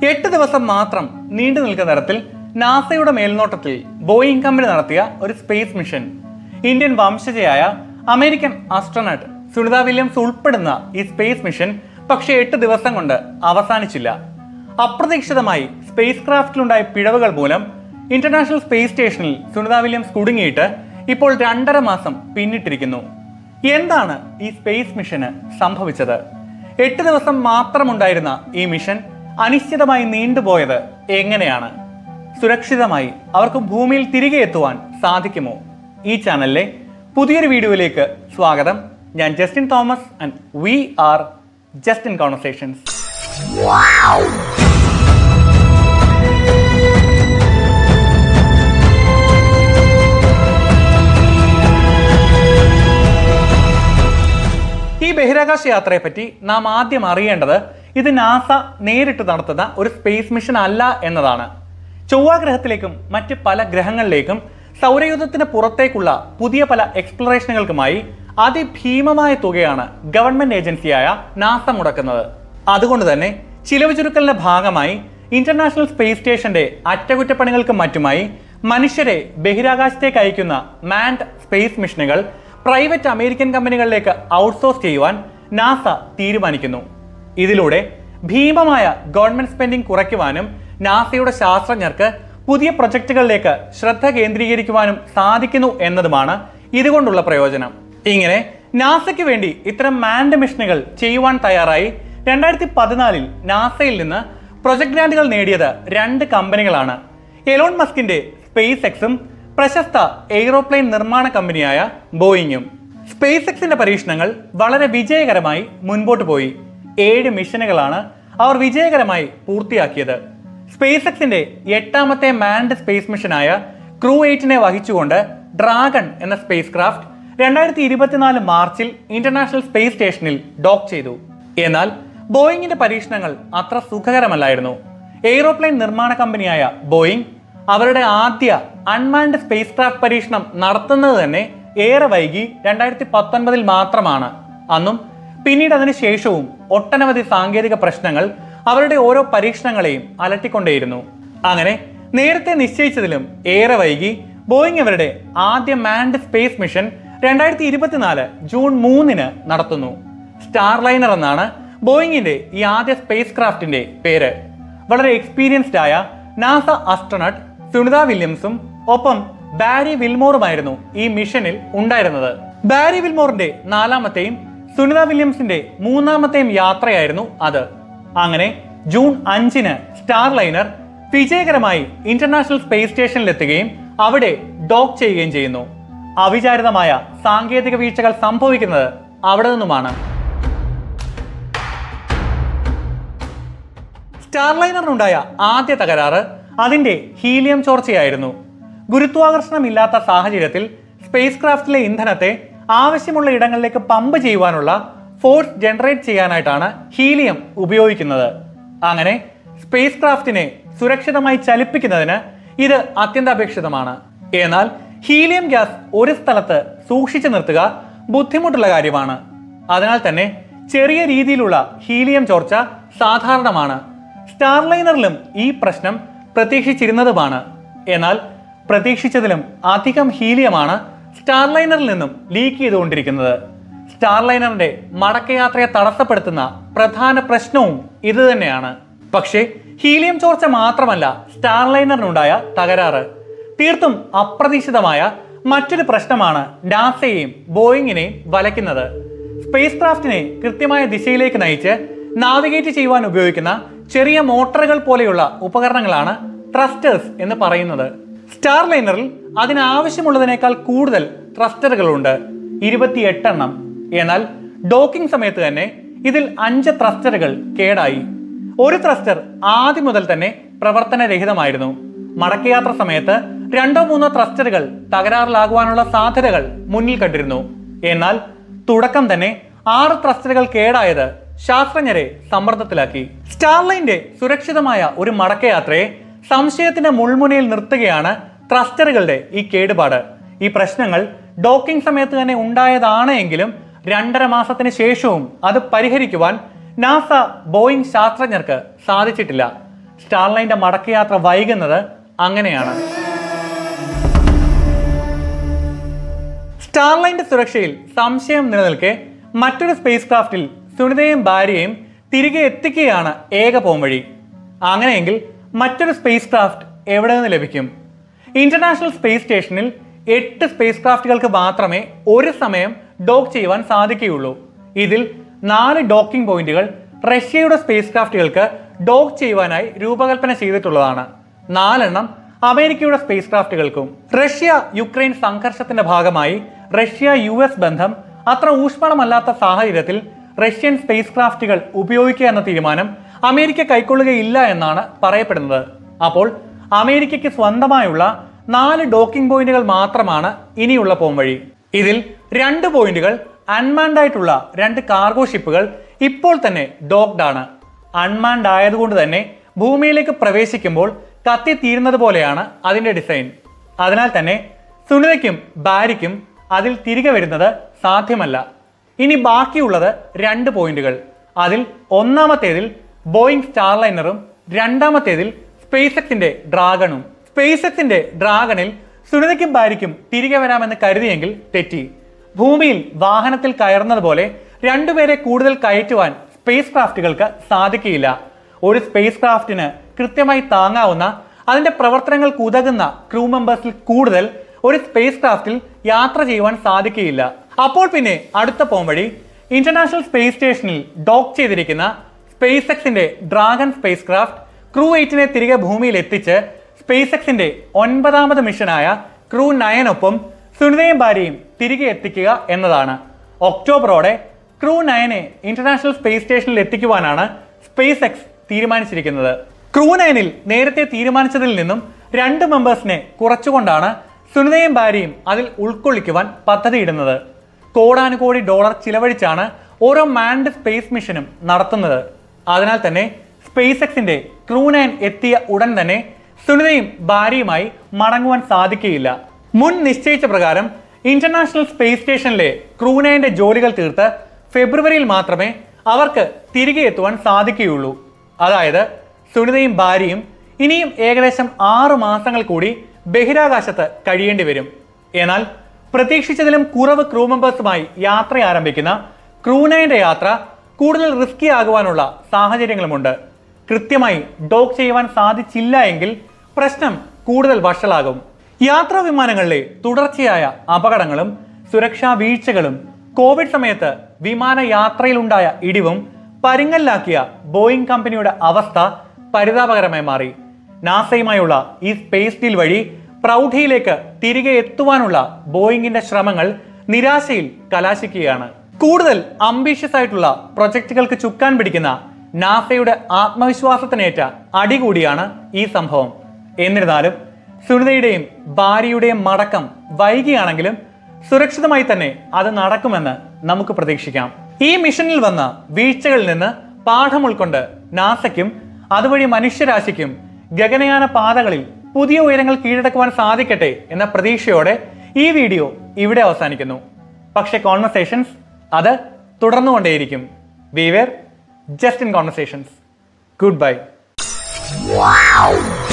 എട്ട് ദിവസം മാത്രം നീണ്ടു നിൽക്കുന്ന തരത്തിൽ നാസയുടെ മേൽനോട്ടത്തിൽ ബോയിങ് കമ്പനി നടത്തിയ ഒരു സ്പേസ് മിഷൻ ഇന്ത്യൻ വംശജയായ അമേരിക്കൻ ആസ്ട്രോനട്ട് സുനിത വില്യംസ് ഉൾപ്പെടുന്ന ഈ സ്പേസ് മിഷൻ പക്ഷേ എട്ട് ദിവസം കൊണ്ട് അവസാനിച്ചില്ല അപ്രതീക്ഷിതമായി സ്പേസ് ക്രാഫ്റ്റിലുണ്ടായ പിഴവുകൾ മൂലം ഇന്റർനാഷണൽ സ്പേസ് സ്റ്റേഷനിൽ സുനിത വില്യംസ് കുടുങ്ങിയിട്ട് ഇപ്പോൾ രണ്ടര മാസം പിന്നിട്ടിരിക്കുന്നു എന്താണ് ഈ സ്പേസ് മിഷന് സംഭവിച്ചത് എട്ട് ദിവസം മാത്രമുണ്ടായിരുന്ന ഈ മിഷൻ അനിശ്ചിതമായി നീണ്ടുപോയത് എങ്ങനെയാണ് സുരക്ഷിതമായി അവർക്ക് ഭൂമിയിൽ തിരികെ എത്തുവാൻ സാധിക്കുമോ ഈ ചാനലിലെ പുതിയൊരു വീഡിയോയിലേക്ക് സ്വാഗതം ഞാൻ Justin Thomas and we are just in conversations ഈ ബഹിരാകാശ യാത്രയെപ്പറ്റി നാം ആദ്യം അറിയേണ്ടത് ഇത് നാസ നേരിട്ട് നടത്തുന്ന ഒരു സ്പേസ് മിഷൻ അല്ല എന്നതാണ് ചൊവ്വാഗ്രഹത്തിലേക്കും മറ്റ് പല ഗ്രഹങ്ങളിലേക്കും സൗരയൂഥത്തിന് പുറത്തേക്കുള്ള പുതിയ പല എക്സ്പ്ലോറേഷനുകൾക്കുമായി അതിഭീമമായ തുകയാണ് ഗവൺമെന്റ് ഏജൻസിയായ നാസ മുടക്കുന്നത് അതുകൊണ്ട് തന്നെ ചിലവ് ചുരുക്കലിന്റെ ഭാഗമായി ഇന്റർനാഷണൽ സ്പേസ് സ്റ്റേഷന്റെ അറ്റകുറ്റപ്പണികൾക്കും മറ്റുമായി മനുഷ്യരെ ബഹിരാകാശത്തേക്ക് അയക്കുന്ന മാൻഡ് സ്പേസ് മിഷനുകൾ പ്രൈവറ്റ് അമേരിക്കൻ കമ്പനികളിലേക്ക് ഔട്ട്സോഴ്സ് ചെയ്യുവാൻ നാസ തീരുമാനിക്കുന്നു ഇതിലൂടെ ഭീമമായ ഗവൺമെന്റ് സ്പെൻഡിംഗ് കുറയ്ക്കുവാനും നാസയുടെ ശാസ്ത്രജ്ഞർക്ക് പുതിയ പ്രൊജക്ടുകളിലേക്ക് ശ്രദ്ധ കേന്ദ്രീകരിക്കുവാനും സാധിക്കുന്നു എന്നതുമാണ് ഇതുകൊണ്ടുള്ള പ്രയോജനം ഇങ്ങനെ നാസയ്ക്ക് വേണ്ടി ഇത്തരം മാൻഡ് മിഷനുകൾ ചെയ്യുവാൻ തയ്യാറായി രണ്ടായിരത്തി പതിനാലിൽ നാസയിൽ നിന്ന് പ്രൊജക്ട് ഗ്രാന്റുകൾ നേടിയത് രണ്ട് കമ്പനികളാണ് എലോൺ മസ്കിന്റെ സ്പേസ് എക്സും പ്രശസ്ത എയ്റോപ്ലെയിൻ നിർമ്മാണ കമ്പനിയായ ബോയിങ്ങും സ്പേസ് എക്സിന്റെ പരീക്ഷണങ്ങൾ വളരെ വിജയകരമായി മുൻപോട്ട് പോയി ഏഴ് മിഷനുകളാണ് അവർ വിജയകരമായി പൂർത്തിയാക്കിയത് സ്പേസ് എക്സിന്റെ എട്ടാമത്തെ മാൻഡ് സ്പേസ് മിഷനായ ക്രൂ എയ്റ്റിനെ വഹിച്ചുകൊണ്ട് ഡ്രാഗൺ എന്ന സ്പേസ് ക്രാഫ്റ്റ് രണ്ടായിരത്തി ഇരുപത്തിനാല് മാർച്ചിൽ ഇന്റർനാഷണൽ സ്പേസ് സ്റ്റേഷനിൽ ഡോക്ക് ചെയ്തു എന്നാൽ ബോയിങ്ങിന്റെ പരീക്ഷണങ്ങൾ അത്ര സുഖകരമല്ലായിരുന്നു എയ്റോപ്ലെയിൻ നിർമ്മാണ കമ്പനിയായ ബോയിങ് അവരുടെ ആദ്യ അൺമാൻഡ് സ്പേസ് ക്രാഫ്റ്റ് പരീക്ഷണം നടത്തുന്നത് തന്നെ ഏറെ വൈകി രണ്ടായിരത്തി പത്തൊൻപതിൽ മാത്രമാണ് അന്നും പിന്നീട് അതിന് ശേഷവും ഒട്ടനവധി സാങ്കേതിക പ്രശ്നങ്ങൾ അവരുടെ ഓരോ പരീക്ഷണങ്ങളെയും അലട്ടിക്കൊണ്ടേയിരുന്നു അങ്ങനെ നേരത്തെ നിശ്ചയിച്ചതിലും ഏറെ വൈകി ബോയിങ് അവരുടെ ആദ്യ മാൻഡ് സ്പേസ് മിഷൻ രണ്ടായിരത്തി ഇരുപത്തിനാല് ജൂൺ മൂന്നിന് നടത്തുന്നു സ്റ്റാർലൈനർ എന്നാണ് ബോയിങ്ങിന്റെ ഈ ആദ്യ സ്പേസ് ക്രാഫ്റ്റിന്റെ പേര് വളരെ എക്സ്പീരിയൻസ്ഡ് ആയ നാസ ആസ്ട്രോനട്ട് സുനിത വില്യംസും ഒപ്പം ബാരി വിൽമോറുമായിരുന്നു ഈ മിഷനിൽ ഉണ്ടായിരുന്നത് ബാരി വിൽമോറിന്റെ നാലാമത്തെയും സുനിത വില്യംസിന്റെ മൂന്നാമത്തെയും യാത്രയായിരുന്നു അത് അങ്ങനെ ജൂൺ അഞ്ചിന് സ്റ്റാർലൈനർ വിജയകരമായി ഇന്റർനാഷണൽ സ്പേസ് സ്റ്റേഷനിലെത്തുകയും അവിടെ ഡോക്ക് ചെയ്യുകയും ചെയ്യുന്നു അവിചാരിതമായ സാങ്കേതിക വീഴ്ചകൾ സംഭവിക്കുന്നത് അവിടെ നിന്നുമാണ് സ്റ്റാർലൈനറിനുണ്ടായ ആദ്യ തകരാറ് അതിന്റെ ഹീലിയം ചോർച്ചയായിരുന്നു ഗുരുത്വാകർഷണമില്ലാത്ത സാഹചര്യത്തിൽ സ്പേസ് ക്രാഫ്റ്റിലെ ഇന്ധനത്തെ ആവശ്യമുള്ള ഇടങ്ങളിലേക്ക് പമ്പ് ചെയ്യുവാനുള്ള ഫോഴ്സ് ജനറേറ്റ് ചെയ്യാനായിട്ടാണ് ഹീലിയം ഉപയോഗിക്കുന്നത് അങ്ങനെ സ്പേസ് ക്രാഫ്റ്റിനെ സുരക്ഷിതമായി ചലിപ്പിക്കുന്നതിന് ഇത് അത്യന്താപേക്ഷിതമാണ് എന്നാൽ ഹീലിയം ഗ്യാസ് ഒരു സ്ഥലത്ത് സൂക്ഷിച്ചു നിർത്തുക ബുദ്ധിമുട്ടുള്ള കാര്യമാണ് അതിനാൽ തന്നെ ചെറിയ രീതിയിലുള്ള ഹീലിയം ചോർച്ച സാധാരണമാണ് സ്റ്റാർലൈനറിലും ഈ പ്രശ്നം പ്രതീക്ഷിച്ചിരുന്നതുമാണ് എന്നാൽ പ്രതീക്ഷിച്ചതിലും അധികം ഹീലിയമാണ് സ്റ്റാർലൈനറിൽ നിന്നും ലീക്ക് ചെയ്തുകൊണ്ടിരിക്കുന്നത് സ്റ്റാർലൈനറിന്റെ മടക്കയാത്രയെ തടസ്സപ്പെടുത്തുന്ന പ്രധാന പ്രശ്നവും ഇത് തന്നെയാണ് പക്ഷേ ഹീലിയം ചോർച്ച മാത്രമല്ല സ്റ്റാർലൈനറിനുണ്ടായ തകരാറ് തീർത്തും അപ്രതീക്ഷിതമായ മറ്റൊരു പ്രശ്നമാണ് നാസയെയും ബോയിങ്ങിനെയും വലയ്ക്കുന്നത് സ്പേസ് ക്രാഫ്റ്റിനെ കൃത്യമായ ദിശയിലേക്ക് നയിച്ച് നാവിഗേറ്റ് ചെയ്യുവാൻ ഉപയോഗിക്കുന്ന ചെറിയ മോട്ടറുകൾ പോലെയുള്ള ഉപകരണങ്ങളാണ് ട്രസ്റ്റേഴ്സ് എന്ന് പറയുന്നത് സ്റ്റാർലൈനറിൽ അതിനാവശ്യമുള്ളതിനേക്കാൾ കൂടുതൽ ട്രസ്റ്ററുകളുണ്ട് ഇരുപത്തിയെട്ടെണ്ണം എന്നാൽ ഡോക്കിംഗ് സമയത്ത് തന്നെ ഇതിൽ അഞ്ച് ത്രസ്റ്ററുകൾ കേടായി ഒരു ത്രസ്റ്റർ ആദ്യം മുതൽ തന്നെ പ്രവർത്തനരഹിതമായിരുന്നു മടക്കയാത്ര സമയത്ത് രണ്ടോ മൂന്നോ ത്രസ്റ്ററുകൾ തകരാറിലാകുവാനുള്ള സാധ്യതകൾ മുന്നിൽ കണ്ടിരുന്നു എന്നാൽ തുടക്കം തന്നെ ആറ് ത്രസ്റ്ററുകൾ കേടായത് ശാസ്ത്രജ്ഞരെ സമ്മർദ്ദത്തിലാക്കി സ്റ്റാർലൈന്റെ സുരക്ഷിതമായ ഒരു മടക്കയാത്രയെ സംശയത്തിന്റെ മുൾമുനയിൽ നിർത്തുകയാണ് ത്രസ്റ്ററുകളുടെ ഈ കേടുപാട് ഈ പ്രശ്നങ്ങൾ ഡോക്കിംഗ് സമയത്ത് തന്നെ ഉണ്ടായതാണ് എങ്കിലും രണ്ടര മാസത്തിന് ശേഷവും അത് പരിഹരിക്കുവാൻ നാസ ബോയിങ് ശാസ്ത്രജ്ഞർക്ക് സാധിച്ചിട്ടില്ല സ്റ്റാർലൈൻ്റെ മടക്കയാത്ര വൈകുന്നത് അങ്ങനെയാണ് സ്റ്റാർലൈൻ്റെ സുരക്ഷയിൽ സംശയം നിലനിൽക്കെ മറ്റൊരു സ്പേസ് ക്രാഫ്റ്റിൽ സുനിതയും ഭാര്യയും തിരികെ എത്തിക്കുകയാണ് ഏക പോംവഴി അങ്ങനെയെങ്കിൽ മറ്റൊരു സ്പേസ് ക്രാഫ്റ്റ് എവിടെ നിന്ന് ലഭിക്കും ഇന്റർനാഷണൽ സ്പേസ് സ്റ്റേഷനിൽ എട്ട് സ്പേസ് ക്രാഫ്റ്റുകൾക്ക് മാത്രമേ ഒരു സമയം ഡോക്ക് ചെയ്യുവാൻ സാധിക്കുകയുള്ളൂ ഇതിൽ നാല് ഡോക്കിംഗ് പോയിന്റുകൾ റഷ്യയുടെ സ്പേസ് ക്രാഫ്റ്റുകൾക്ക് ഡോക്ക് ചെയ്യുവാനായി രൂപകൽപ്പന ചെയ്തിട്ടുള്ളതാണ് നാലെണ്ണം അമേരിക്കയുടെ സ്പേസ് ക്രാഫ്റ്റുകൾക്കും റഷ്യ യുക്രൈൻ സംഘർഷത്തിന്റെ ഭാഗമായി റഷ്യ യു എസ് ബന്ധം അത്ര ഊഷ്മളമല്ലാത്ത സാഹചര്യത്തിൽ റഷ്യൻ സ്പേസ് ക്രാഫ്റ്റുകൾ ഉപയോഗിക്കുക എന്ന തീരുമാനം അമേരിക്ക കൈക്കൊള്ളുകയില്ല എന്നാണ് പറയപ്പെടുന്നത് അപ്പോൾ അമേരിക്കയ്ക്ക് സ്വന്തമായുള്ള നാല് ഡോക്കിംഗ് പോയിന്റുകൾ മാത്രമാണ് ഇനിയുള്ള പോംവഴി ഇതിൽ രണ്ട് പോയിന്റുകൾ അൺമാൻഡ് ആയിട്ടുള്ള രണ്ട് കാർഗോ ഷിപ്പുകൾ ഇപ്പോൾ തന്നെ ഡോക്ഡ് ആണ് അൺമാൻഡ് ആയതുകൊണ്ട് തന്നെ ഭൂമിയിലേക്ക് പ്രവേശിക്കുമ്പോൾ കത്തിത്തീരുന്നത് പോലെയാണ് അതിന്റെ ഡിസൈൻ അതിനാൽ തന്നെ സുനിതയ്ക്കും ഭാര്യയ്ക്കും അതിൽ തിരികെ വരുന്നത് സാധ്യമല്ല ഇനി ബാക്കിയുള്ളത് രണ്ട് പോയിന്റുകൾ അതിൽ ഒന്നാമത്തേതിൽ ബോയിങ് സ്റ്റാർലൈനറും രണ്ടാമത്തേതിൽ സ്പേസ് എക്സിന്റെ ഡ്രാഗണും സ്പേസ് എക്സിന്റെ ഡ്രാഗണിൽ സുനിതയ്ക്കും ഭാര്യയ്ക്കും തിരികെ വരാമെന്ന് കരുതിയെങ്കിൽ തെറ്റി ഭൂമിയിൽ വാഹനത്തിൽ കയറുന്നത് പോലെ രണ്ടുപേരെ കൂടുതൽ കയറ്റുവാൻ സ്പേസ് ക്രാഫ്റ്റുകൾക്ക് സാധിക്കില്ല ഒരു സ്പേസ് ക്രാഫ്റ്റിന് കൃത്യമായി താങ്ങാവുന്ന അതിന്റെ പ്രവർത്തനങ്ങൾക്ക് ഉതകുന്ന ക്രൂ മെമ്പേഴ്സിൽ കൂടുതൽ ഒരു സ്പേസ് ക്രാഫ്റ്റിൽ യാത്ര ചെയ്യുവാൻ സാധിക്കുകയില്ല അപ്പോൾ പിന്നെ അടുത്ത പോംവഴി ഇന്റർനാഷണൽ സ്പേസ് സ്റ്റേഷനിൽ ഡോക്ക് ചെയ്തിരിക്കുന്ന സ്പേസ് എക്സിന്റെ ഡ്രാഗൺ സ്പേസ് ക്രാഫ്റ്റ് ക്രൂ എയ്റ്റിനെ തിരികെ ഭൂമിയിൽ എത്തിച്ച് സ്പേസ് എക്സിന്റെ ഒൻപതാമത് മിഷനായ ക്രൂ നയനൊപ്പം സുനിതയും ഭാര്യയും തിരികെ എത്തിക്കുക എന്നതാണ് ഒക്ടോബറോടെ ക്രൂ നയനെ ഇന്റർനാഷണൽ സ്പേസ് സ്റ്റേഷനിൽ എത്തിക്കുവാനാണ് സ്പേസ് എക്സ് തീരുമാനിച്ചിരിക്കുന്നത് ക്രൂ നയനിൽ നേരത്തെ തീരുമാനിച്ചതിൽ നിന്നും രണ്ട് മെമ്പേഴ്സിനെ കുറച്ചുകൊണ്ടാണ് സുനിതയും ഭാര്യയും അതിൽ ഉൾക്കൊള്ളിക്കുവാൻ പദ്ധതിയിടുന്നത് കോടാനുകോടി ഡോളർ ചിലവഴിച്ചാണ് ഓരോ മാൻഡ് സ്പേസ് മിഷനും നടത്തുന്നത് അതിനാൽ തന്നെ സ്പേസ് എക്സിന്റെ ക്രൂ നയൻ എത്തിയ ഉടൻ തന്നെ സുനിതയും ഭാര്യയുമായി മടങ്ങുവാൻ സാധിക്കുകയില്ല മുൻ നിശ്ചയിച്ച പ്രകാരം ഇന്റർനാഷണൽ സ്പേസ് സ്റ്റേഷനിലെ ക്രൂ നയന്റെ ജോലികൾ തീർത്ത് ഫെബ്രുവരിയിൽ മാത്രമേ അവർക്ക് തിരികെ എത്തുവാൻ സാധിക്കുകയുള്ളൂ അതായത് സുനിതയും ഭാര്യയും ഇനിയും ഏകദേശം ആറു മാസങ്ങൾ കൂടി ബഹിരാകാശത്ത് കഴിയേണ്ടി വരും എന്നാൽ പ്രതീക്ഷിച്ചതിലും കുറവ് ക്രൂ മെമ്പേഴ്സുമായി യാത്ര ആരംഭിക്കുന്ന ക്രൂനയന്റെ യാത്ര കൂടുതൽ റിസ്കി ആകുവാനുള്ള സാഹചര്യങ്ങളുമുണ്ട് കൃത്യമായി ഡോക്ക് ചെയ്യുവാൻ സാധിച്ചില്ല എങ്കിൽ പ്രശ്നം കൂടുതൽ വഷളാകും യാത്രാ വിമാനങ്ങളിലെ തുടർച്ചയായ അപകടങ്ങളും സുരക്ഷാ വീഴ്ചകളും കോവിഡ് സമയത്ത് വിമാന യാത്രയിലുണ്ടായ ഇടിവും പരിങ്ങലിലാക്കിയ ബോയിങ് കമ്പനിയുടെ അവസ്ഥ പരിതാപകരമായി മാറി നാസയുമായുള്ള ഈ സ്പേസ് ഡീൽ വഴി പ്രൗഢിയിലേക്ക് തിരികെ എത്തുവാനുള്ള ബോയിങ്ങിന്റെ ശ്രമങ്ങൾ നിരാശയിൽ കലാശിക്കുകയാണ് കൂടുതൽ അംബീഷ്യസ് ആയിട്ടുള്ള പ്രൊജക്റ്റുകൾക്ക് ചുക്കാൻ പിടിക്കുന്ന നാസയുടെ ആത്മവിശ്വാസത്തിനേറ്റ അടി കൂടിയാണ് ഈ സംഭവം എന്നിരുന്നാലും സുനിതയുടെയും ഭാര്യയുടെയും മടക്കം വൈകിയാണെങ്കിലും സുരക്ഷിതമായി തന്നെ അത് നടക്കുമെന്ന് നമുക്ക് പ്രതീക്ഷിക്കാം ഈ മിഷനിൽ വന്ന വീഴ്ചകളിൽ നിന്ന് പാഠം ഉൾക്കൊണ്ട് നാസയ്ക്കും അതുവഴി മനുഷ്യരാശിക്കും ഗഗനയാന പാതകളിൽ പുതിയ ഉയരങ്ങൾ കീഴടക്കുവാൻ സാധിക്കട്ടെ എന്ന പ്രതീക്ഷയോടെ ഈ വീഡിയോ ഇവിടെ അവസാനിക്കുന്നു പക്ഷേ കോൺവെർസേഷൻസ് അത് തുടർന്നുകൊണ്ടേയിരിക്കും we were just in conversations good bye Wow.